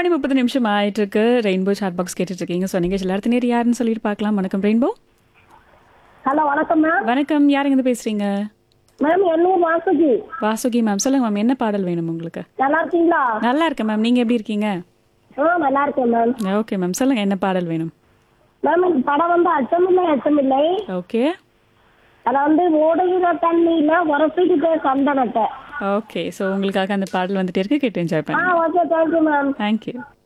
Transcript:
மணி முப்பது நிமிஷம் ஆயிட்டு இருக்கு ரெயின்போ சாட் பாக்ஸ் கேட்டுட்டு இருக்கீங்க ஸோ நீங்கள் எல்லாத்து நேரம் யாருன்னு சொல்லிட்டு பார்க்கலாம் வணக்கம் ரெயின்போ ஹலோ வணக்கம் மேம் வணக்கம் யாருங்க இருந்து பேசுறீங்க மேம் என்னூர் வாசுகி வாசுகி மேம் சொல்லுங்க மேம் என்ன பாடல் வேணும் உங்களுக்கு நல்லா இருக்கீங்களா நல்லா இருக்கேன் மேம் நீங்க எப்படி இருக்கீங்க ஆ நல்லா இருக்கேன் மேம் ஓகே மேம் சொல்லுங்க என்ன பாடல் வேணும் மேம் இந்த படம் வந்து அச்சமில்லை அச்சமில்லை ஓகே அதை வந்து ஓடுகிற தண்ணியில உரசிக்கிட்டே சந்தனத்தை ஓகே ஸோ உங்களுக்காக அந்த பாடல் வந்துட்டே இருக்கு கேட்டு என்ஜாய் ஆ பண்ணுங்க ஓகே தேங்க்யூ மேம் தேங்க்யூ